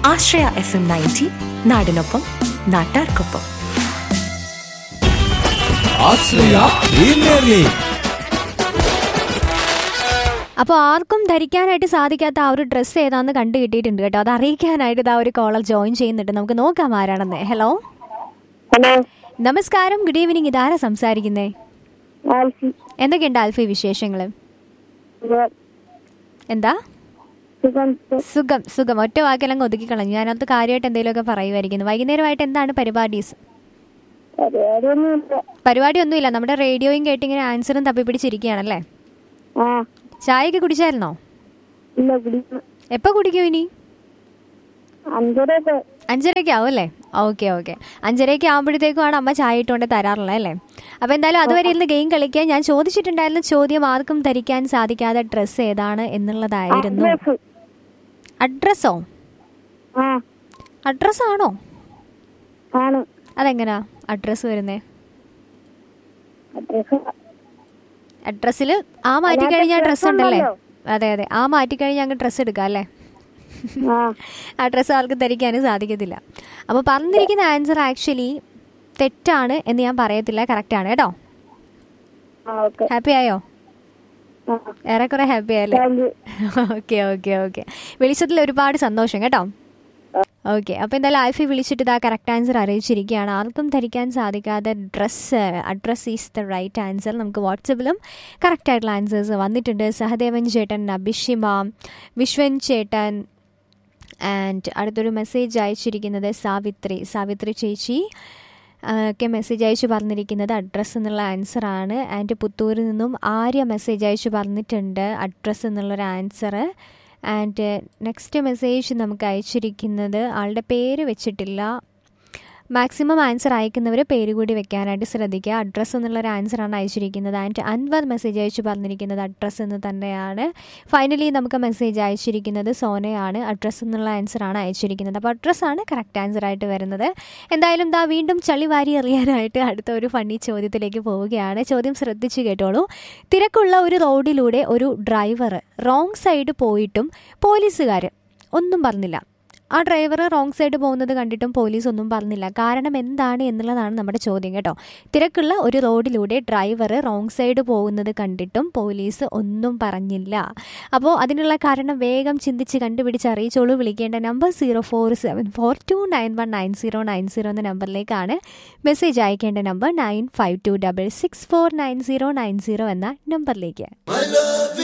ആശ്രയ F M ninety നാടിനൊപ്പം നാട്ടാർക്കൊപ്പം ആശ്രയ premier league അപ്പോൾ ആർക്കും ധരിക്കാനായിട്ട് സാധിക്കാത്ത ആ ഒരു ഡ്രസ്സ് ഏതാന്ന് കണ്ടു കിട്ടിയിട്ടുണ്ട് കേട്ടോ അത് അറിയിക്കാനായിട്ട് ഇതാ ഒരു കോളർ ജോയിൻ ചെയ്യുന്നുണ്ട് നമുക്ക് നോക്കാം ആരാണെന്ന് ഹലോ ഹലോ നമസ്കാരം ഗുഡ് ഈവനിങ് ഇതാരാ സംസാരിക്കുന്നേ ആൽഫി എന്തൊക്കെയുണ്ട് ആൽഫി വിശേഷങ്ങൾ എന്താ സുഖം സുഖം സുഖം ഒറ്റ വാക്കെല്ലാം ഒതുക്കി കളഞ്ഞു ഞാനത് കാര്യമായിട്ട് എന്തെങ്കിലുമൊക്കെ പറയുമായിരിക്കുന്നു വൈകുന്നേരമായിട്ട് എന്താണ് പരിപാടീസ് പരിപാടിയൊന്നുമില്ല പരിപാടി ഒന്നുമില്ല നമ്മുടെ റേഡിയോയും കേട്ട് ഇങ്ങനെ ആൻസറും തപ്പിപ്പിടിച്ചിരിക്കുകയാണല്ലേ ആ ചായയൊക്കെ കുടിച്ചായിരുന്നോ ഇല്ല കുടിക്കണം എപ്പോൾ കുടിക്കും ഇനി അഞ്ചരയൊക്കെ അഞ്ചരയ്ക്ക് ആവും അല്ലേ ഓക്കെ ഓക്കെ അഞ്ചരയ്ക്ക് ആകുമ്പോഴത്തേക്കുമാണ് അമ്മ ചായ ഇട്ടുകൊണ്ട് തരാറുള്ളത് അല്ലേ അപ്പോൾ എന്തായാലും അതുവരെ ഇരുന്ന് ഗെയിം കളിക്കാൻ ഞാൻ ചോദിച്ചിട്ടുണ്ടായിരുന്ന ചോദ്യം ആർക്കും ധരിക്കാൻ സാധിക്കാത്ത ഡ്രസ്സ് ഏതാണ് എന്നുള്ളതായിരുന്നു ഡ്രസ് അഡ്രസ്സോ ആ അഡ്രസ്സാണോ ആണ് അതെങ്ങനാ അഡ്രസ്സ് വരുന്നേ ഡ്രസ് അഡ്രസ്സിൽ ആ മാറ്റി അതിനകത്ത് കഴിഞ്ഞാൽ dress ഡ്രസ്സ് ഉണ്ടല്ലേ ഉണ്ടല്ലോ. അതെ അതെ ആ മാറ്റി കഴിഞ്ഞാൽ അങ്ങ് ഡ്രസ്സ് എടുക്കാം അല്ലേ ആ ആ ഡ്രസ്സ് ആൾക്ക് ധരിക്കാനും സാധിക്കത്തില്ല അപ്പോൾ പറഞ്ഞിരിക്കുന്ന ആൻസർ ആക്ച്വലി തെറ്റാണ് എന്ന് ഞാൻ പറയത്തില്ല കറക്റ്റാണ് കേട്ടോ ആ ഓക്കെ ഹാപ്പി ആയോ ആ ഏറെക്കുറെ ഹാപ്പി ആയല്ലേ thank you okay okay okay വിളിച്ചതിൽ ഒരുപാട് സന്തോഷം കേട്ടോ ഓക്കെ അപ്പോൾ എന്തായാലും ആൽഫി വിളിച്ചിട്ട് ഇതാ കറക്റ്റ് ആൻസർ അറിയിച്ചിരിക്കുകയാണ് ആർക്കും ധരിക്കാൻ സാധിക്കാത്ത dress address is the right answer നമുക്ക് വാട്സപ്പിലും കറക്റ്റ് ആയിട്ടുള്ള ആൻസേഴ്സ് വന്നിട്ടുണ്ട് സഹദേവൻ ചേട്ടൻ അഭിഷിമ വിശ്വൻ ചേട്ടൻ ആൻഡ് അടുത്തൊരു മെസ്സേജ് അയച്ചിരിക്കുന്നത് സാവിത്രി സാവിത്രി ചേച്ചി ആ, ഒക്കെ മെസ്സേജ് അയച്ചു പറഞ്ഞിരിക്കുന്നത് അഡ്രസ്സ് എന്നുള്ള ആൻസർ ആണ് ആൻഡ് പുത്തൂരിൽ നിന്നും ആര്യ മെസ്സേജ് അയച്ചു പറഞ്ഞിട്ടുണ്ട് അഡ്രസ്സ് എന്നുള്ളൊരു ആൻസർ ആൻഡ് നെക്സ്റ്റ് മെസ്സേജ് നമുക്ക് അയച്ചിരിക്കുന്നത് ആളുടെ പേര് വെച്ചിട്ടില്ല മാക്സിമം ആൻസർ അയക്കുന്നവർ പേര് കൂടി വെക്കാനായിട്ട് ശ്രദ്ധിക്കുക അഡ്രസ്സ് എന്നുള്ളൊരു ആൻസറാണ് അയച്ചിരിക്കുന്നത് ആൻഡ് അൻവർ മെസ്സേജ് അയച്ചു പറഞ്ഞിരിക്കുന്നത് അഡ്രസ്സ് എന്ന് തന്നെയാണ് ഫൈനലി നമുക്ക് മെസ്സേജ് അയച്ചിരിക്കുന്നത് സോനയാണ് അഡ്രസ്സ് എന്നുള്ള ആൻസറാണ് അയച്ചിരിക്കുന്നത് അപ്പോൾ അഡ്രസ്സാണ് കറക്റ്റ് ആൻസർ ആയിട്ട് വരുന്നത് എന്തായാലും ദാ വീണ്ടും ചളി വാരി എറിയാനായിട്ട് അടുത്ത ഒരു ഫണ്ണി ചോദ്യത്തിലേക്ക് പോവുകയാണ് ചോദ്യം ശ്രദ്ധിച്ച് കേട്ടോളൂ തിരക്കുള്ള ഒരു റോഡിലൂടെ ഒരു ഡ്രൈവർ റോങ് സൈഡ് പോയിട്ടും പോലീസുകാർ ഒന്നും പറഞ്ഞില്ല ആ ഡ്രൈവർ റോങ് സൈഡ് പോകുന്നത് കണ്ടിട്ടും പോലീസ് ഒന്നും പറഞ്ഞില്ല കാരണം എന്താണ് എന്നുള്ളതാണ് നമ്മുടെ ചോദ്യം കേട്ടോ തിരക്കുള്ള ഒരു റോഡിലൂടെ ഡ്രൈവർ റോങ് സൈഡ് പോകുന്നത് കണ്ടിട്ടും പോലീസ് ഒന്നും പറഞ്ഞില്ല അപ്പോൾ അതിനുള്ള കാരണം വേഗം ചിന്തിച്ച് കണ്ടുപിടിച്ച് അറിയിച്ചോളൂ വിളിക്കേണ്ട number zero four seven four two nine one nine zero nine zero എന്ന നമ്പറിലേക്കാണ് മെസ്സേജ് അയക്കേണ്ട number nine five two double six four nine zero nine zero എന്ന നമ്പറിലേക്ക്